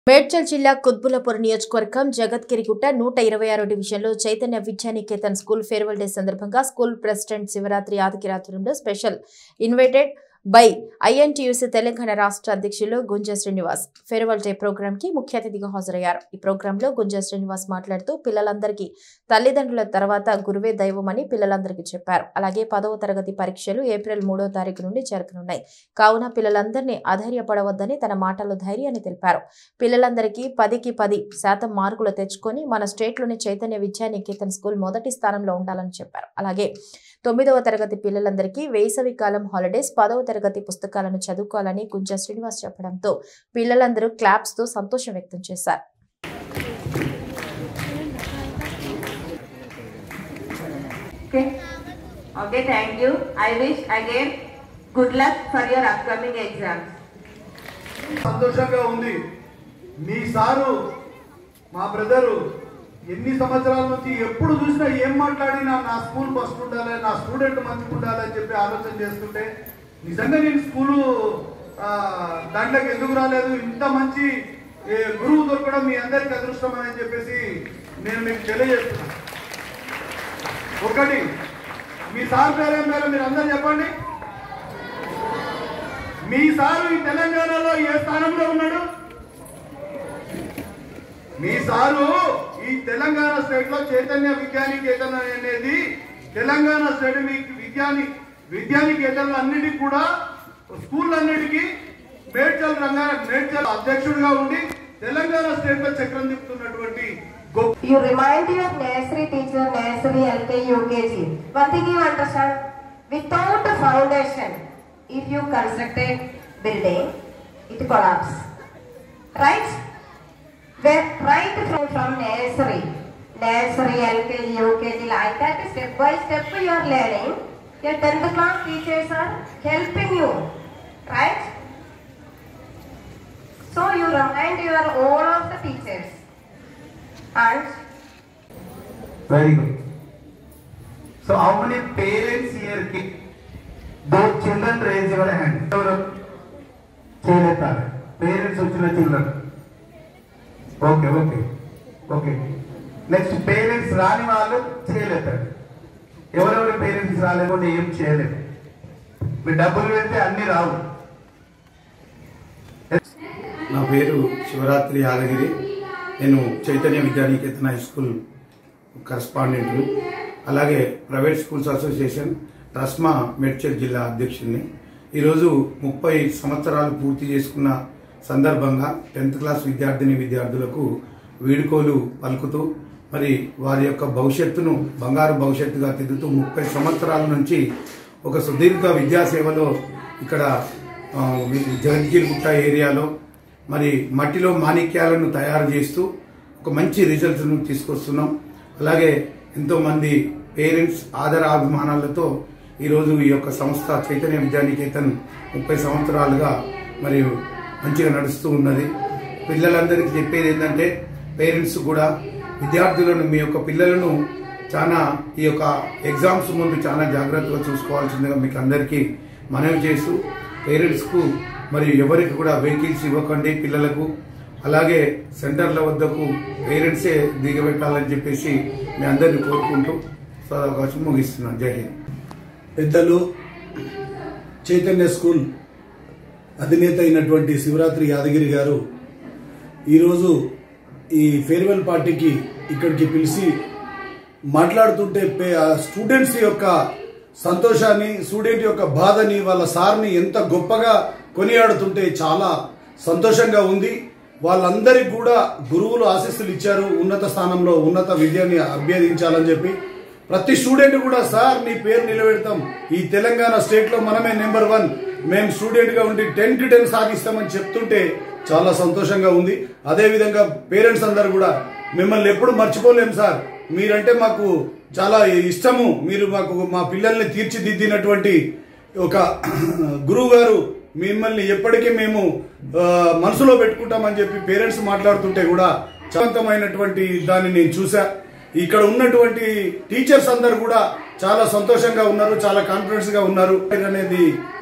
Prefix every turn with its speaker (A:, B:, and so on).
A: మేడ్చల్ జిల్లా కుత్బులపూర్ నియోజకవర్గం జగత్గిరిగుట్ట నూట ఇరవై ఆరో డివిజన్లో Chaitanya Vidyaniketan school farewell day సందర్భంగా స్కూల్ ప్రెసిడెంట్ శివరాత్రి యాదగిరి ఆధ్వర్యంలో special invited by INTUC Telangana రాష్ట్ర అధ్యక్షులు Gunja Srinivas farewell day program కి ముఖ్య అతిథిగా హాజరయ్యారు ఈ ప్రోగ్రామ్ లో గుంజ శ్రీనివాస్ మాట్లాడుతూ పిల్లలందరికీ తల్లిదండ్రుల తర్వాత గురువే దైవమని పిల్లలందరికీ చెప్పారు అలాగే పదవ తరగతి పరీక్షలు ఏప్రిల్ మూడో తారీఖు నుండి జరగనున్నాయి కావున పిల్లలందరినీ అధైర్యపడవద్దని తన మాటల్లో ధైర్యాన్ని తెలిపారు పిల్లలందరికీ పదికి పది శాతం మార్కులు తెచ్చుకొని మన స్టేట్లోని చైతన్య విద్యా నికేతన్ స్కూల్ మొదటి స్థానంలో ఉండాలని చెప్పారు అలాగే తొమ్మిదవ తరగతి పిల్లలందరికీ వేసవి కాలం హాలిడేస్ పదవ తరగతి పుస్తకాలను చదువుకోవాలని గుంజ శ్రీనివాస్ చెప్పడంతో పిల్లలందరూ క్లాప్స్ తో సంతోషం వ్యక్తం చేశారు
B: Okay. Okay, thank you. I wish again good luck for your upcoming exams.
C: సంతోషంగా ఉంది మీ సారు మా బ్రదరు ఎన్ని సంవత్సరాల నుంచి ఎప్పుడు చూసినా ఏం మాట్లాడినా నా స్కూల్ ఫస్ట్ ఉండాలి నా స్టూడెంట్ మంచిగా ఉండాలి అని చెప్పి ఆలోచన చేస్తుంటే నిజంగా నేను స్కూలు ఆ, దాంట్లోకి ఎందుకు రాలేదు ఇంత మంచి ఏ, గురువు దొరకడం మీ అందరికి అదృష్టం అని చెప్పేసి నేను మీకు తెలియజేస్తున్నాను ఒకటి మీ సార్ పేరేం పేరు మీరు అందరు చెప్పండి మీ సారు ఈ తెలంగాణలో ఏ స్థానంలో ఉన్నాడు మీ సారు ఈ తెలంగాణ స్టేట్ లో చైతన్య విద్యానికేతన్ అనేది తెలంగాణ స్టేట్ మీ- విద్యాని విద్యానికేతన్లు అన్నిటికీ కూడా స్కూల్ అన్నిటికీ మేడ్చల్ రంగా మేడ్చల్ అధ్యక్షుడిగా ఉండి తెలంగాణ స్టేట్ లో చక్రం తిప్పుతున్నటువంటి గొప్ప
B: You remind your nursery teacher, nursery, LKG, UKG. One thing you understand, without a foundation, if you construct a building, it collapses. Right? Where, right from, from nursery, nursery, LKG, UKG, like that, step by step you are learning. Your 10th class teachers are helping you. Right? So you remind your all of the teachers. And
D: Very good. So how many parents here keep those children raise your hand? ఎవరు చేయలేతారు parents వచ్చిన children okay okay okay next parents రాని వాళ్ళు చేయలేతారు ఎవరెవరి parents రాలేకుండా ఏం చేయలేదు మీ డబ్బులు పెడితే అన్ని రావు
E: నా పేరు శివరాత్రి యాదగిరి నేను Chaitanya Vidyaniketan high school correspondent అలాగే private schools association TRSMA Medchal జిల్లా అధ్యక్షుడిని ఈరోజు ముప్పై సంవత్సరాలు పూర్తి చేసుకున్న సందర్భంగా టెన్త్ క్లాస్ విద్యార్థిని విద్యార్థులకు వీడుకోలు పలుకుతూ మరి వారి యొక్క భవిష్యత్తును బంగారు భవిష్యత్తుగా తిరుగుతూ ముప్పై సంవత్సరాల నుంచి ఒక సుదీర్ఘ విద్యాసేవలో ఇక్కడ ఆ, జగద్గిరిగుట్ట ఏరియాలో మరి మట్టిలో మాణిక్యాలను తయారు చేస్తూ ఒక మంచి రిజల్ట్స్ను తీసుకొస్తున్నాం అలాగే ఎంతో మంది పేరెంట్స్ ఆదరాభిమానాలతో ఈరోజు ఈ యొక్క సంస్థ చైతన్య విద్యానికేతన్ ముప్పై సంవత్సరాలుగా మరి మంచిగా నడుస్తూ ఉన్నది పిల్లలందరికీ చెప్పేది ఏంటంటే పేరెంట్స్ కూడా విద్యార్థులను మీ యొక్క పిల్లలను చాలా ఈ యొక్క ఎగ్జామ్స్ ముందు చాలా జాగ్రత్తగా చూసుకోవాల్సిందిగా మీకు అందరికీ మనవి చేస్తూ పేరెంట్స్కు మరి ఎవరికి కూడా వెహికల్స్ ఇవ్వకండి పిల్లలకు అలాగే సెంటర్ల వద్దకు పేరెంట్సే దిగబెట్టాలని చెప్పేసి మీ అందరిని కోరుకుంటూ అవకాశం ముగిస్తున్నాను జై హింద్
F: పెద్దలు చైతన్య స్కూల్ అధినేత అయినటువంటి శివరాత్రి యాదగిరి గారు ఈరోజు ఈ ఫేర్వెల్ పార్టీకి ఇక్కడికి పిలిచి మాట్లాడుతుంటే పే- ఆ స్టూడెంట్స్ యొక్క సంతోషాన్ని స్టూడెంట్ యొక్క బాధని వాళ్ళ సార్ని ఎంత గొప్పగా కొనియాడుతుంటే చాలా సంతోషంగా ఉంది వాళ్ళందరికీ కూడా గురువులు ఆశీస్సులు ఇచ్చారు ఉన్నత స్థానంలో ఉన్నత విద్యని అభ్యర్థించాలని చెప్పి ప్రతి స్టూడెంట్ కూడా సార్ మీ పేరు నిలబెడతాం ఈ తెలంగాణ స్టేట్ లో మనమే నెంబర్ వన్ మేము స్టూడెంట్ గా ఉండి టెన్ టు టెన్ సాధిస్తామని చెప్తుంటే చాలా సంతోషంగా ఉంది అదే విధంగా పేరెంట్స్ అందరు కూడా మిమ్మల్ని ఎప్పుడు మర్చిపోలేం సార్ మీరంటే మాకు చాలా ఇష్టము మీరు మాకు మా పిల్లల్ని తీర్చిదిద్దినటువంటి ఒక గురువు గారు మిమ్మల్ని ఎప్పటికీ మేము ఆ, మనసులో పెట్టుకుంటామని చెప్పి పేరెంట్స్ మాట్లాడుతుంటే కూడా శాంతమైనటువంటి దాన్ని నేను చూసా ఇక్కడ ఉన్నటువంటి టీచర్స్ అందరు కూడా చాలా సంతోషంగా ఉన్నారు చాలా కాన్ఫిడెన్స్ గా ఉన్నారు అనేది